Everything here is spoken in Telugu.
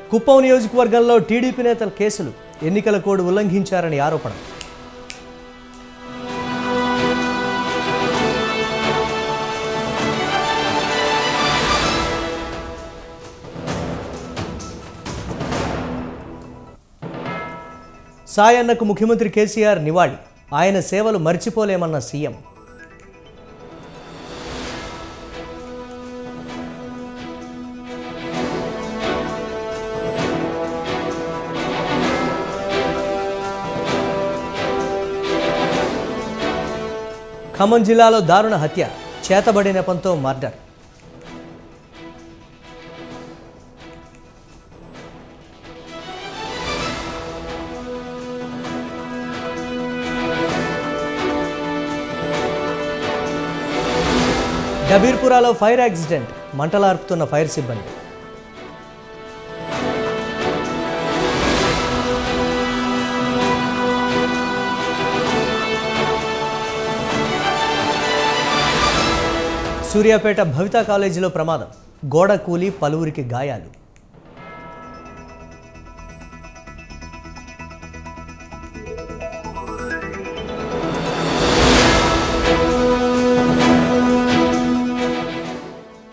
కుప్పం నియోజకవర్గంలో టీడీపీ నేతల కేసులు ఎన్నికల కోడ్ ఉల్లంఘించారని ఆరోపణ సాయన్నకు ముఖ్యమంత్రి కేసీఆర్ నివాళి ఆయన సేవలు మర్చిపోలేమన్న సీఎం ఖమ్మం జిల్లాలో దారుణ హత్య చేతబడి నెపంతో మర్డర్ డబీర్పురాలో ఫైర్ యాక్సిడెంట్ మంటలార్పుతున్న ఫైర్ సిబ్బంది సూర్యాపేట భవితా కాలేజీలో ప్రమాదం గోడ కూలి పలువురికి గాయాలు